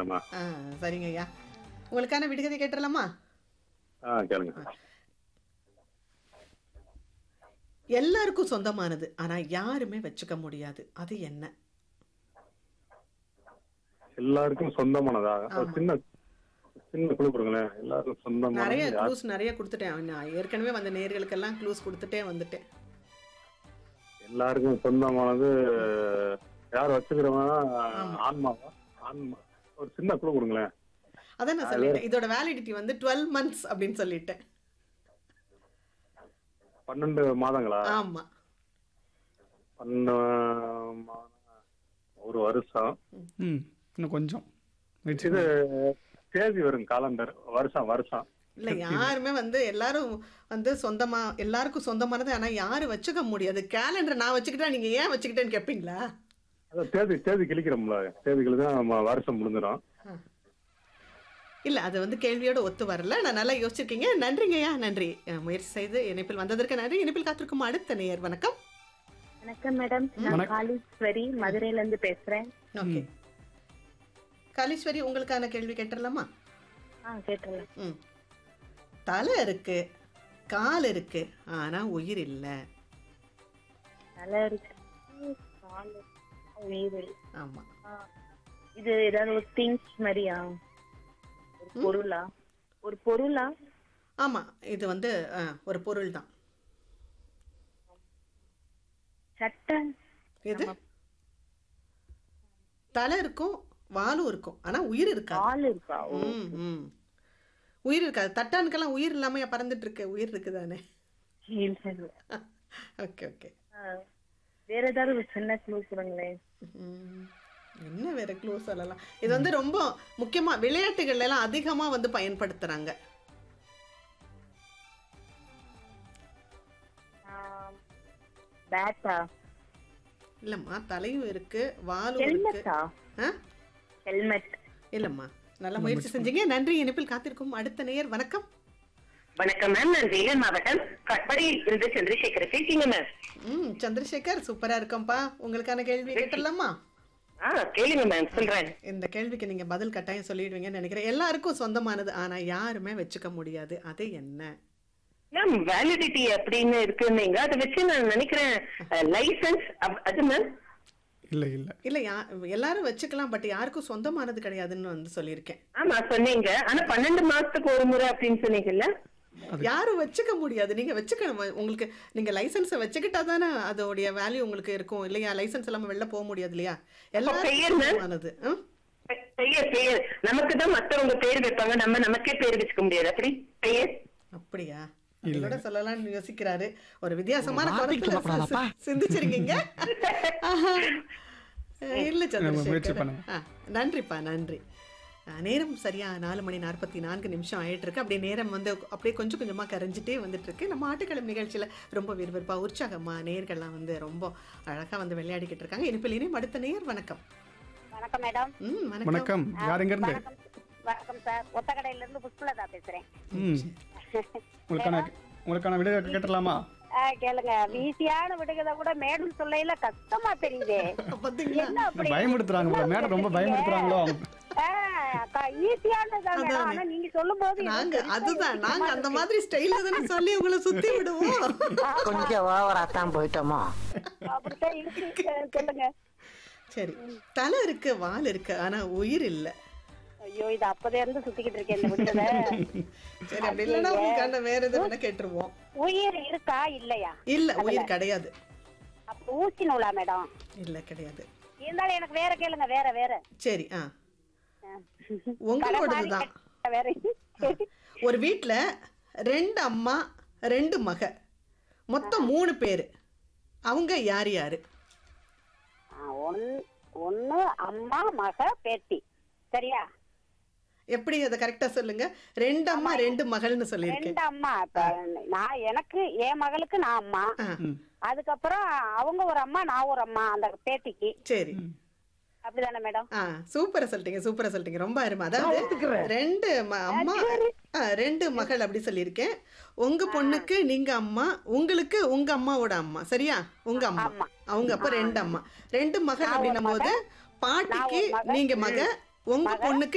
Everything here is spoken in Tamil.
கேளுங்கம்மா ஆ சரிங்க ஐயா உங்களுக்கான விடுகதை கேட்டுடலாமா ஆ கேளுங்க எல்லாருக்கும் சொந்தமானது ஆனா யாருமே வச்சுக்க முடியாது அது என்ன எல்லாருக்கும் சொந்தமானதா ஒரு ஆமா. சின்ன சின்ன குழு கொடுங்களேன் எல்லாருக்கும் நிறைய சொந்தமானது யார் க்ளூஸ் நிறைய கொடுத்துட்டேன் நான் ஏற்கனவே வந்த நேர்களுக்கெல்லாம் க்ளூஸ் கொடுத்துட்டே வந்துட்டேன் எல்லாருக்கும் சொந்தமானது யார் வச்சுக்கிறவங்க ஆமா. ஆன்மாவா ஆன்மா ஒரு சின்ன குழு கொடுங்களேன் அதான் நான் சொல்லிட்டேன் இதோட வேலிடிட்டி வந்து டுவெல் மந்த்ஸ் அப்படின்னு சொல்லிட்டேன் பன்னெண்டு மாதங்களா ஆமா பன்னெண்டு மாதம் ஒரு வருஷம் ம் இன்னும் கொஞ்சம் முயற்சி இது தேதி வரும் காலண்டர் வருஷம் வருஷம் இல்ல யாருமே வந்து எல்லாரும் வந்து சொந்தமா எல்லாருக்கும் சொந்தமானது ஆனா யாரும் வச்சுக்க முடியாது கேலண்டர் நான் வச்சுக்கிட்டா நீங்க ஏன் வச்சுக்கிட்டேன்னு கேட்பீங்களா அதான் தேதி தேதி கிழிக்கிறோம்ல தேதி கிழிதான் நம்ம வருஷம் முடிஞ்சிடும் இல்ல அது வந்து கேள்வியோட ஒத்து வரல நான் நல்லா யோசிச்சிருக்கீங்க நன்றிங்கய்யா நன்றி அஹ், முயற்சி செய்து இணைப்பில் வந்ததற்கு நன்றி இணைப்பில் காத்திருக்கும் அடுத்த நேயர் வணக்கம் வணக்கம் மேடம் நான் வணக்கம். காளீஸ்வரி மதுரையில இருந்து பேசுறேன் ஓகே காளீஸ்வரி உங்களுக்கான கேள்வி கேட்டுடலாமா ஆ கேட்டுறேன் ம் தலை இருக்கு கால் இருக்கு ஆனா உயிர் இல்ல நல்லா இருக்கு கால் உயிர் ஆமா ஆ, இது ஏதாவது ஒரு திங்ஸ் மாதிரியா ஒரு பொருளா ஒரு பொருளா ஆமா இது வந்து அஹ், ஒரு பொருள் தான் சட்டை எது தலை இருக்கும் வாலும் இருக்கும் ஆனா உயிர் இருக்காது கால் இருக்கா ஓ, ம், ம். உயிர் இருக்காது தட்டானுக்கெல்லாம் உயிர் இல்லாம பறந்துட்டு இருக்கு உயிர் இருக்குதானே இல்ல, இல்ல. ஓகே ஓகே ஆ, வேற ஏதாவது ஒரு சின்ன க்ளூ கொடுங்களேன் ம். என்ன வேற க்ளூ சொல்லலாம் இது வந்து ரொம்ப முக்கியமா விளையாட்டுகள்ல எல்லாம் அதிகமா வந்து பயன்படுத்துறாங்க பேட்டா இல்லம்மா தலையும் இருக்கு வாலும் இருக்கு ஹெல்மெட்டா ஆ? ஹெல்மெட் இல்லம்மா நல்ல முயற்சி செஞ்சீங்க நன்றி இணைப்பில் காத்திருக்கும் அடுத்த நேயர் வணக்கம் வணக்கம் மேம் நான் வேலூர் மாவட்டம் கட்படியில் இருந்து சந்திரசேகர் பேசிங்க மேம் ம் சந்திரசேகர் சூப்பரா இருக்கோம்ப்பா உங்களுக்கான கேள்வி கேட்டலாமா ஆ கேளுங்க மேம் சொல்றேன் இந்த கேள்விக்கு நீங்க பதில் கட்டாயம் சொல்லிடுவீங்கன்னு நினைக்கிறேன் எல்லாருக்கும் சொந்தமானது ஆனா யாருமே வச்சுக்க முடியாது அது என்ன மேம் வேலிடிட்டி அப்படின்னு இருக்குன்னீங்க அதை வச்சு நான் நினைக்கிறேன் லைசன்ஸ் அது மேம் இல்லை இல்லை இல்ல யா எல்லாரும் வச்சுக்கலாம் பட் யாருக்கும் சொந்தமானது கிடையாதுன்னு வந்து சொல்லியிருக்கேன் ஆமா சொன்னீங்க ஆனா பன்னெண்டு மாசத்துக்கு ஒரு முறை அப்படின்னு சொன்னீங்கல்ல யாரும் வச்சுக்க முடியாது நீங்க வச்சுக்கணும் உங்களுக்கு நீங்க லைசன்ஸை வச்சுக்கிட்டா தானே அதோடைய வேல்யூ உங்களுக்கு இருக்கும் இல்லையா லைசன்ஸ் இல்லாம வெளில போக முடியாது இல்லையா பெயர் ma'am? சொந்தமானது ம்? பெ- பெயர் பெயர் நமக்கு தான் மத்தவங்க பேர் வைப்பாங்க நம்ம நமக்கே பேர் வச்சுக்க முடியாது அப்படி பெயர் அப்படியா இதோட சொல்லலாம்னு யோசிக்கிறாரு ஒரு வித்தியாசமான கருத்துல சி- சி- சிந்திச்சிருக்கீங்க ஆஹா. அஹ் இல்ல நம்ம முயற்சி சந்திரசேகர் பண்ணுங்க. ஆ, நன்றிப்பா நன்றி அஹ் நேரம் சரியா நாலு மணி நாற்பத்தி நான்கு நிமிஷம் ஆயிட்டு இருக்கு அப்படியே நேரம் வந்து அப்படியே கொஞ்சம் கொஞ்சமா கரைஞ்சிட்டே வந்துட்டு இருக்கு நம்ம ஆட்டுக்கிழமை நிகழ்ச்சியில ரொம்ப விறுவிறுப்பா உற்சாகமா நேர்கள்லாம் வந்து ரொம்ப அழகா வந்து விளையாடிக்கிட்டு இருக்காங்க இனிப்பில் இனியும் அடுத்த நேர் வணக்கம் வணக்கம் மேடம் ம் வணக்கம் வணக்கம் யார் எங்க இருந்து வணக்கம் வணக்கம் சார் ஒத்தக்கடையில இருந்து புஷ்பலதா பேசுறேன் ம் உங்களுக்கான உங்களுக்கான விட கேட்டலாமா ஆ, கேளுங்க ஈஸியான விடுகதை கூட மேடம் சொல்லையில கஷ்டமா தெரியுதே பாத்தீங்களா என்ன அப்படி பயமுடுத்துறாங்க போல. மேடம் ரொம்ப பயமுடுத்துறாங்களோ ஈஸியானதான் மேடம் அதானே. ஆனா நீங்க சொல்லும் போது நாங்க அதுதான் நாங்க அந்த மாதிரி ஸ்டைல்ல தானே சொல்லி உங்களை சுத்தி விடுவோம் கொஞ்சம் ஓவரா தான் போயிட்டோமோ அப்படித்தான் இருக்கு ஆ, சொல்லுங்க சரி தலை இருக்கு வால் இருக்கு ஆனா உயிர் இல்ல ஐயோ இது அப்பதே இருந்து சுத்திக்கிட்டு இருக்கேன் இந்த விடுகதை சரி அப்படி இல்லைன்னா உங்களுக்கான வேற எது வேணா கேட்டுருவோம் உயிர் இருக்கா இல்லையா இல்ல உயிர் கிடையாது அப்ப ஊசி நூலா மேடம் இல்ல கிடையாது இருந்தாலும் எனக்கு வேற கேளுங்க வேற வேற சரி ஆ ஆ. உங்களோடதுதான் கடை மாதிரி வேற ஒரு வீட்ல ரெண்டு அம்மா ரெண்டு மக மொத்தம் மூணு பேரு அவங்க யார் யாரு ஆ, ஒன் ஒண்ணு அம்மா மக பேத்தி சரியா எப்படி அதை கரெக்டா சொல்லுங்க ரெண்டு அம்மா ரெண்டு மகள்னு சொல்லியிருக்கேன் ரெண்டு அம்மா இப்ப நான் எனக்கு என் மகளுக்கு நான் அம்மா ஆ, அதுக்கப்புறம் அவங்க ஒரு அம்மா நான் ஒரு அம்மா அந்த பேத்திக்கு சரி அப்படிதானே மேடம் ஆ சூப்பரா சொல்லிட்டீங்க சூப்பரா சொல்லிட்டீங்க ரொம்ப அருமை அதாவது ரெண்டு ம- அம்மா ஆ, ரெண்டு மகள் அப்படி சொல்லியிருக்கேன் உங்க பொண்ணுக்கு நீங்க அம்மா உங்களுக்கு உங்க அம்மாவோட அம்மா சரியா உங்க அம்மா ஆமா. அவங்க அப்ப ரெண்டு அம்மா ரெண்டு மகள் அப்படின்னும் போது பாட்டிக்கு நான் ஒரு மகள். நீங்க மக உங்க பொண்ணுக்கு